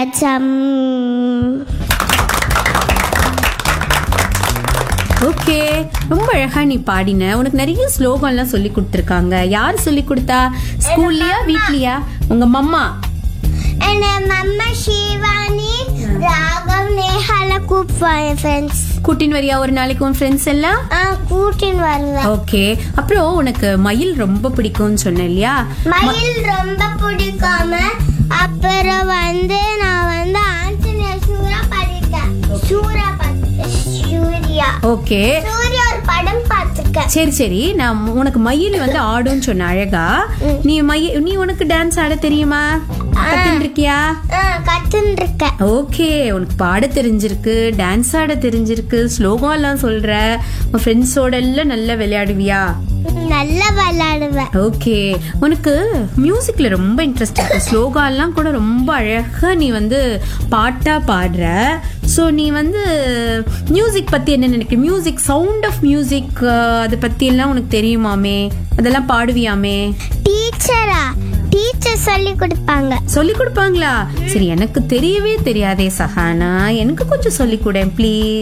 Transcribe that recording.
get some okay ரொம்ப அழகா நீ பாடின உனக்கு நிறைய ஸ்லோகம்லாம் சொல்லி கொடுத்துருக்காங்க யார் சொல்லி கொடுத்தா ஸ்கூல்லையா வீட்லயா உங்க mumma and uh, Mama Shivani, Raghav, Nehala கூப்பிடுவாங்க ஃப்ரெண்ட்ஸ் கூட்டின் வரியா ஒரு நாளைக்கு உன் ஃப்ரெண்ட்ஸ் எல்லாம் ஆ கூட்டின்னு வருவேன் ஓகே அப்புறம் உனக்கு மயில் ரொம்ப பிடிக்கும்னு சொன்ன இல்லையா மயில் ரொம்ப பிடிக்காம அப்புறம் வந்து நான் வந்து ஆஞ்சநேய சூரா படித்தேன் சூரா பார்த்து சூர்யா ஓகே சூர்யா ஒரு படம் பார்த்துருக்கேன் சரி சரி நான் உனக்கு மயில் வந்து ஆடும்னு சொன்ன அழகா நீ மயில் நீ உனக்கு டான்ஸ் ஆட தெரியுமா கத்துன்னு இருக்கியா ஆ கத்துன்னு இருக்கேன் ஓகே உனக்கு பாட தெரிஞ்சிருக்கு டான்ஸ் ஆட தெரிஞ்சிருக்கு ஸ்லோகம் எல்லாம் சொல்ற உன் ஃப்ரெண்ட்ஸோட எல்லாம் நல்லா விளையாடுவியா நல்லா விளையாடுவேன் ஓகே உனக்கு மியூசிக்ல ரொம்ப இன்ட்ரெஸ்ட் இருக்கு ஸ்லோகா எல்லாம் கூட ரொம்ப அழகா நீ வந்து பாட்டா பாடுற ஸோ நீ வந்து மியூசிக் பத்தி என்ன நினைக்கிற மியூசிக் சவுண்ட் ஆஃப் மியூசிக் அதை பத்தி எல்லாம் உனக்கு தெரியுமாமே அதெல்லாம் பாடுவியாமே டீச்சரா டீச்சர் சொல்லி கொடுப்பாங்க சொல்லி கொடுப்பாங்களா சரி எனக்கு தெரியவே தெரியாதே சஹானா எனக்கு கொஞ்சம் சொல்லி கொடு ப்ளீஸ்